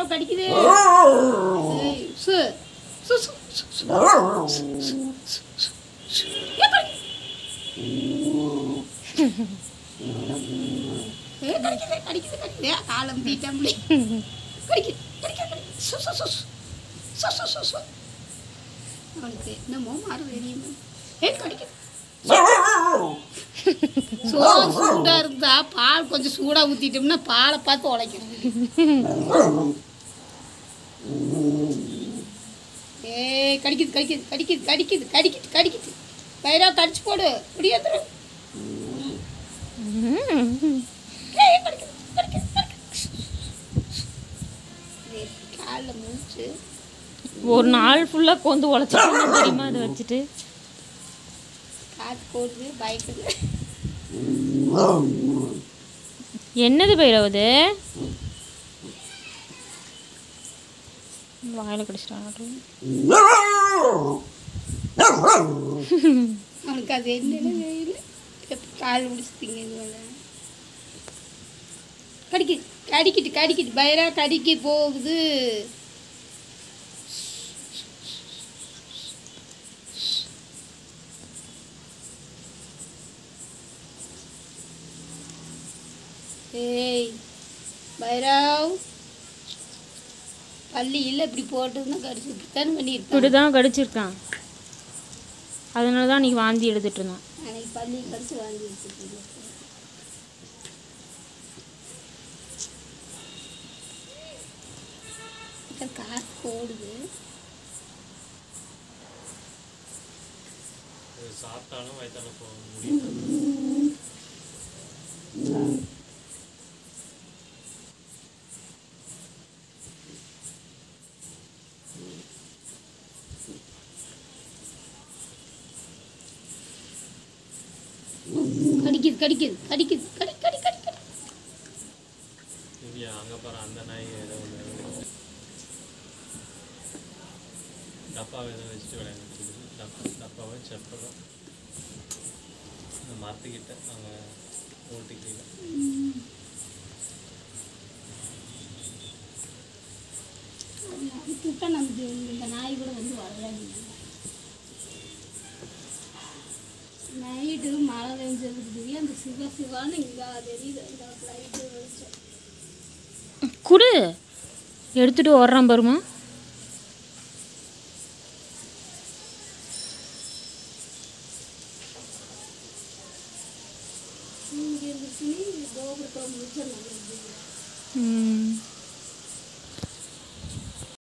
பைரவ் கடிக்குது ஏய், சு சு சு சு சு ஏய், கடிக்குது. ஏய், கடிக்குது கடிக்குது கடிக்குது ஏய், காலம் தீட்டம்பளி கடிக்குது கடிக்குது கடிக்குது சு சு சு சு சு சு சு சு அவனுக்கு என்னமோ மாறு தெரியுமா ஏ கடிக்குது சோறு சூடா இருந்தா பால் கொஞ்சம் சூடா ஊத்திட்டோம்னா பாலை பார்த்து உடைக்கணும் ஏய் கடிக்குது கடிக்குது கடிக்குது கடிக்குது கடிக்குது கடிக்குது பயிரா கடிச்சு போடு முடியாது ஏய் கடிக்குது கடிக்குது கடிக்குது ஏய், கால்ல முடிச்சு ஒரு நாள் ஃபுல்லாக கொந்து உழைச்சிட்டு தெரியுமா அதை வச்சுட்டு காத்து போடுது பயக்குது என்னது பைரவது வாயில் கடிச்சிட்டாங்க அவனுக்கு அது என்னன்னு தெரியல எப்ப கால் முடிச்சுட்டீங்க இது மேல. கடிக்குது கடிக்கிட்டு கடிக்கிட்டு பயிரா கடிக்க போகுது ஏய் பைரவ் பள்ளி இல்லை இப்படி போட்டுருந்தா கடிச்சு இப்படித்தானே பண்ணியிருப்பேன் இப்படி தான் கடிச்சிருக்கான் அதனால தான் அன்றைக்கி வாந்தி எடுத்துட்டு இருந்தான் அன்னைக்கு பள்ளி கடிச்சு வாங்கி வச்சுருக்கீங்க காசு போடுது இது சாப்பிட்டாலும் வயிற்றால போக முடியும் கடிக்குது கடிக்குது கடிக்குது கடி கடி கடி கடி இல்லையா அங்கே பாரு அந்த நாய் ஏதோ ஒன்று டப்பாவை ஏதோ வச்சுட்டு விளையாண்டுட்டு டப்பா டப்பாவை செப்பலும் இந்த மரத்துக்கிட்ட அங்கே ஓட்டிக்கல அதுக்கு விட்டா நமக்கு இந்த நாய் கூட வந்து வரலாங்க நைட்டு மழை பெஞ்சதுக்கு அந்த சிவ சிவான்னு இங்கே தெரியுது இந்த லைட்டு வெளிச்சம் குடு எடுத்துட்டு ஓடுறான் பாருமா